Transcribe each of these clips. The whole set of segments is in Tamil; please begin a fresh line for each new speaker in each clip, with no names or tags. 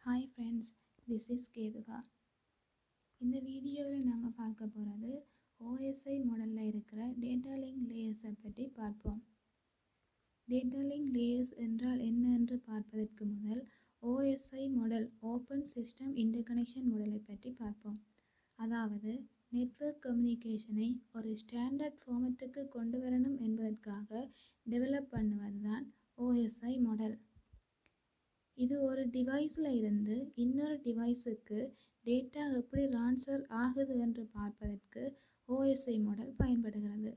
ஹாய் ஃப்ரெண்ட்ஸ் திஸ் இஸ் கேதுகா இந்த வீடியோவில் நாங்கள் பார்க்க போகிறது ஓஎஸ்ஐ மாடலில் இருக்கிற டேட்டா லிங்க் லேயர்ஸை பற்றி பார்ப்போம் டேட்டா லிங்க் லேயர்ஸ் என்றால் என்ன என்று பார்ப்பதற்கு முதல் OSI model open system interconnection மாடலை பற்றி பார்ப்போம் அதாவது நெட்வொர்க் கம்யூனிகேஷனை ஒரு ஸ்டாண்டர்ட் ஃபார்மேட்டுக்கு கொண்டு வரணும் என்பதற்காக டெவலப் பண்ணுவது தான் ஓஎஸ்ஐ மாடல் இது ஒரு டிவைஸில் இருந்து இன்னொரு டிவைஸுக்கு டேட்டா எப்படி ட்ரான்ஸ்ஃபர் ஆகுது என்று பார்ப்பதற்கு ஓஎஸ்ஐ மாடல் பயன்படுகிறது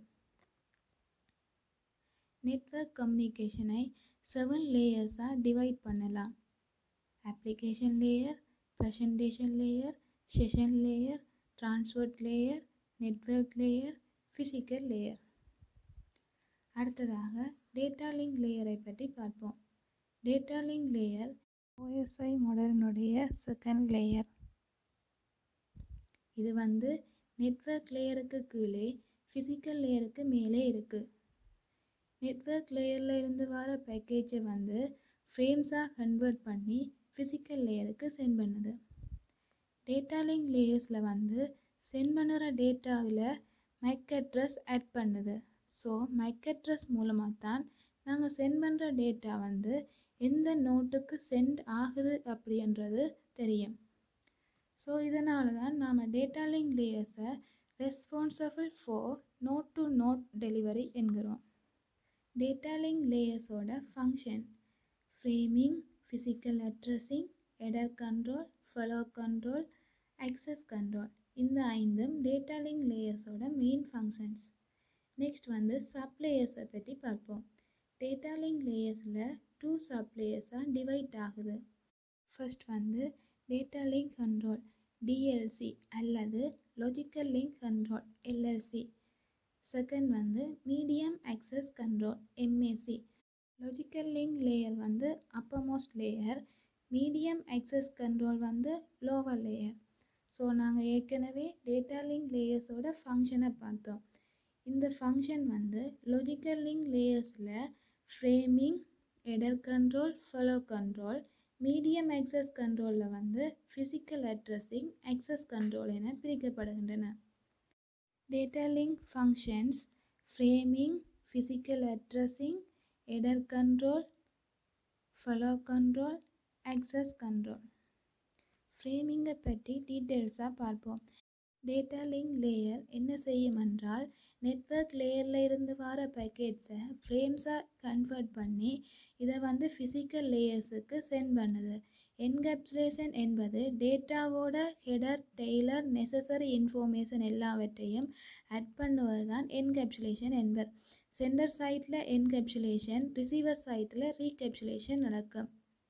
நெட்வொர்க் கம்யூனிகேஷனை செவன் லேயர்ஸாக டிவைட் பண்ணலாம் application layer presentation layer session layer transport layer network layer physical layer அடுத்ததாக டேட்டா லிங்க் லேயரை பற்றி பார்ப்போம் டேட்டா லிங்க் லேயர் ஓஎஸ்ஐ மாடலினுடைய செகண்ட் லேயர் இது வந்து நெட்வொர்க் லேயருக்கு கீழே ஃபிசிக்கல் லேயருக்கு மேலே இருக்குது நெட்வொர்க் லேயரில் இருந்து வர பேக்கேஜை வந்து ஃப்ரேம்ஸாக கன்வெர்ட் பண்ணி ஃபிசிக்கல் லேயருக்கு சென்ட் பண்ணுது டேட்டா லிங்க் லேயர்ஸில் வந்து சென்ட் பண்ணுற டேட்டாவில் மைக் அட்ரஸ் ஆட் பண்ணுது ஸோ மைக் அட்ரஸ் மூலமாக தான் நாங்கள் சென்ட் பண்ணுற டேட்டா வந்து எந்த நோட்டுக்கு சென்ட் ஆகுது அப்படின்றது தெரியும் ஸோ இதனால தான் நாம் டேட்டா லிங்க் லேயர்ஸை responsible for node to node delivery என்கிறோம் டேட்டா லிங்க் லேயர்ஸோட function framing physical addressing error control flow control access control இந்த ஐந்தும் டேட்டா லிங்க் லேயர்ஸோட மெயின் ஃபங்க்ஷன்ஸ் நெக்ஸ்ட் வந்து சப் லேயர்ஸை பற்றி பார்ப்போம் டேட்டா லிங்க் லேயர்ஸில் டூ சப் லேயர்ஸாக டிவைட் ஆகுது ஃபர்ஸ்ட் வந்து டேட்டா லிங்க் கண்ட்ரோல் டிஎல்சி அல்லது logical link control LLC second வந்து medium access control MAC logical link layer வந்து அப்பமோஸ்ட் லேயர் மீடியம் அக்சஸ் கண்ட்ரோல் வந்து லோவர் லேயர் ஸோ நாங்கள் ஏற்கனவே டேட்டா லிங்க் லேயர்ஸோட ஃபங்க்ஷனை பார்த்தோம் இந்த ஃபங்க்ஷன் வந்து லாஜிக்கல் லிங்க் லேயர்ஸில் framing error control flow control medium access கண்ட்ரோலில் வந்து ஃபிசிக்கல் அட்ரஸிங் அக்சஸ் கண்ட்ரோல் என பிரிக்கப்படுகின்றன data link functions framing physical addressing error control flow control access control ஃப்ரேமிங்கை பற்றி டீட்டெயில்ஸாக பார்ப்போம் டேட்டா லிங்க் லேயர் என்ன செய்யும் என்றால் நெட்வொர்க் லேயரில் இருந்து வர பேக்கெட்ஸை ஃப்ரேம்ஸாக கன்வெர்ட் பண்ணி இதை வந்து ஃபிசிக்கல் லேயர்ஸுக்கு சென்ட் பண்ணுது என்கேப்சுலேஷன் என்பது டேட்டாவோட ஹெடர் டெய்லர் நெசசரி இன்ஃபர்மேஷன் எல்லாவற்றையும் ஆட் பண்ணுவது தான் என்கேப்சுலேஷன் என்பர் சென்டர் சைட்டில் என்கேப்சுலேஷன் ரிசீவர் சைட்டில் ரீகேப்சுலேஷன் நடக்கும்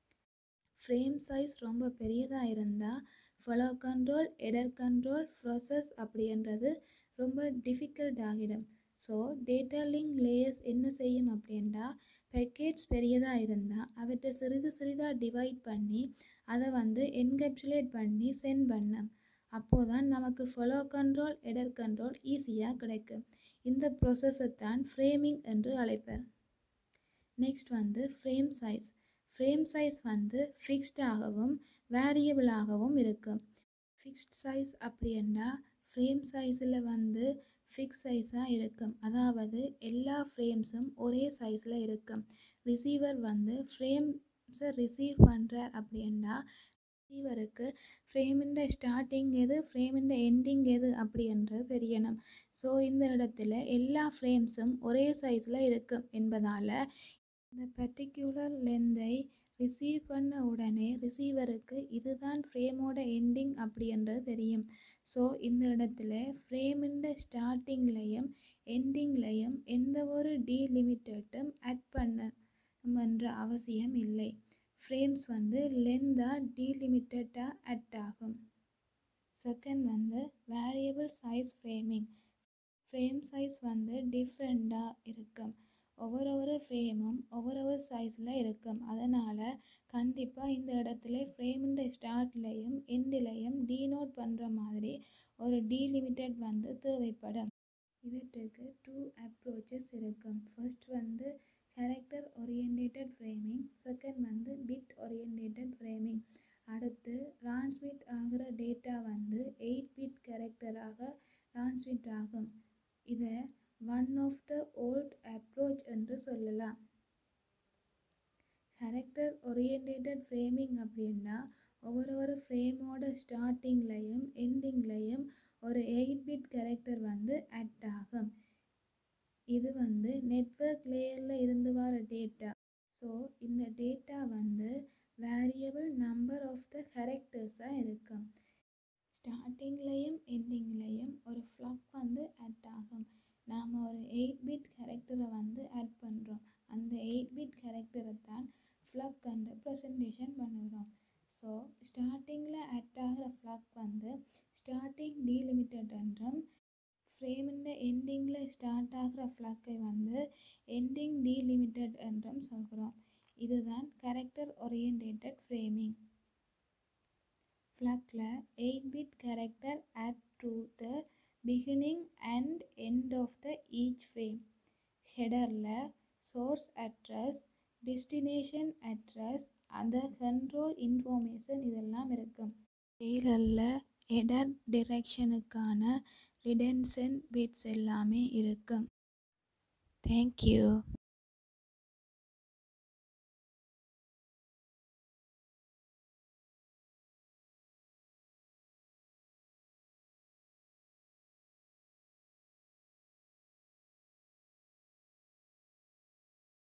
ஃப்ரேம் சைஸ் ரொம்ப பெரியதாக இருந்தால் flow control error control process அப்படின்றது ரொம்ப டிஃபிகல்ட் ஆகிடும் ஸோ டேட்டா லிங்க் லேயர்ஸ் என்ன செய்யும் அப்படின்னா பேக்கேட்ஸ் பெரியதாக இருந்தால் அவற்றை சிறிது சிறிதாக டிவைட் பண்ணி அதை வந்து என்கேப்சுலேட் பண்ணி சென்ட் பண்ணும் அப்போது தான் நமக்கு ஃபாலோ கண்ட்ரோல் எடர் கண்ட்ரோல் ஈஸியாக கிடைக்கும் இந்த ப்ரொசஸை தான் ஃப்ரேமிங் என்று அழைப்பர் நெக்ஸ்ட் வந்து ஃப்ரேம் சைஸ் ஃப்ரேம் சைஸ் வந்து ஃபிக்ஸ்டாகவும் வேரியபிளாகவும் இருக்கும் ஃபிக்ஸ்ட் சைஸ் அப்படின்னா ஃப்ரேம் சைஸில் வந்து ஃபிக்ஸ் சைஸாக இருக்கும் அதாவது எல்லா ஃப்ரேம்ஸும் ஒரே சைஸில் இருக்கும் ரிசீவர் வந்து ஃப்ரேம்ஸை ரிசீவ் பண்ணுறார் அப்படின்னா ரிசீவருக்கு ஃப்ரேமிൻ്റെ ஸ்டார்டிங் எது ஃப்ரேமிൻ്റെ எண்டிங் எது அப்படின்றது தெரியணும் ஸோ இந்த இடத்துல எல்லா ஃப்ரேம்ஸும் ஒரே சைஸில் இருக்கும் என்பதால் இந்த பர்டிகுலர் லென்த்தை ரிசீவ் பண்ண உடனே ரிசீவருக்கு இதுதான் ஃப்ரேமோட எண்டிங் அப்படின்றது தெரியும் ஸோ இந்த இடத்துல ஃப்ரேமிൻ്റെ ஸ்டார்டிங்லேயும் எண்டிங்லேயும் எந்த ஒரு டீலிமிட்டட்டும் ஆட் பண்ணணுமென்ற அவசியம் இல்லை ஃப்ரேம்ஸ் வந்து லென்த்தாக டீலிமிட்டடாக ஆட் ஆகும் செகண்ட் வந்து variable size framing frame size வந்து டிஃப்ரெண்ட்டாக இருக்கும் ஒவ்வொரு ஒரு ஃப்ரேமும் ஒவ்வொரு ஒரு சைஸில் இருக்கும் அதனால் கண்டிப்பாக இந்த இடத்துல ஃப்ரேமிൻ്റെ ஸ்டார்ட்லேயும் எண்டிலையும் டீனோட் பண்ணுற மாதிரி ஒரு டீலிமிட்டட் வந்து தேவைப்படும் இவற்றுக்கு டூ அப்ரோச்சஸ் இருக்கும் ஃபர்ஸ்ட் வந்து கேரக்டர் ஓரியன்டேட்டட் ஃப்ரேமிங் செகண்ட் வந்து பிட் ஓரியன்டேட்டட் ஃப்ரேமிங் அடுத்து டிரான்ஸ்மிட் ஆகிற டேட்டா வந்து எயிட் பிட் கேரக்டராக டிரான்ஸ்மிட் ஆகும் இதை one of the old approach என்று சொல்லலாம் கேரக்டர் ஓரியன்டேட்டட் ஃப்ரேமிங் அப்படின்னா ஒவ்வொரு ஒரு ஃப்ரேமோட ஸ்டார்டிங்லையும் எண்டிங்லையும் ஒரு எயிட் பிட் கேரக்டர் வந்து ஆட் ஆகும் இது வந்து நெட்வொர்க் லேயரில் இருந்து வர டேட்டா ஸோ இந்த டேட்டா வந்து வேரியபிள் நம்பர் ஆஃப் த கேரக்டர்ஸாக இருக்கும் ஸ்டார்டிங்லேயும் எண்டிங்லேயும் ஒரு ஃப்ளக் வந்து ஆட் ஆகும் நாம் ஒரு எயிட் பிட் கேரக்டரை வந்து ஆட் பண்ணுறோம் அந்த எயிட் பிட் கேரக்டரை தான் ஃப்ளக் அண்ட் ப்ரெசன்டேஷன் பண்ணுறோம் ஸோ ஸ்டார்டிங்கில் ஆட் ஆகிற ஃப்ளக் வந்து ஸ்டார்டிங் டீலிமிட்டட் என்றும் ஃப்ரேமின் எண்டிங்கில் ஸ்டார்ட் ஆகிற ஃப்ளக்கை வந்து எண்டிங் டீலிமிட்டட் என்றும் சொல்கிறோம் இதுதான் கேரக்டர் ஓரியன்டேட்டட் ஃப்ரேமிங் ஃப்ளக்கில் eight bit character add to the beginning and end of the each frame ஹெடரில் சோர்ஸ் அட்ரஸ் டெஸ்டினேஷன் அட்ரஸ் அந்த கண்ட்ரோல் இன்ஃபர்மேஷன் இதெல்லாம் இருக்கும் டெய்லரில் எடர் டிரெக்ஷனுக்கான ரிடென்ஷன் பிட்ஸ் எல்லாமே இருக்கும் தேங்க்யூ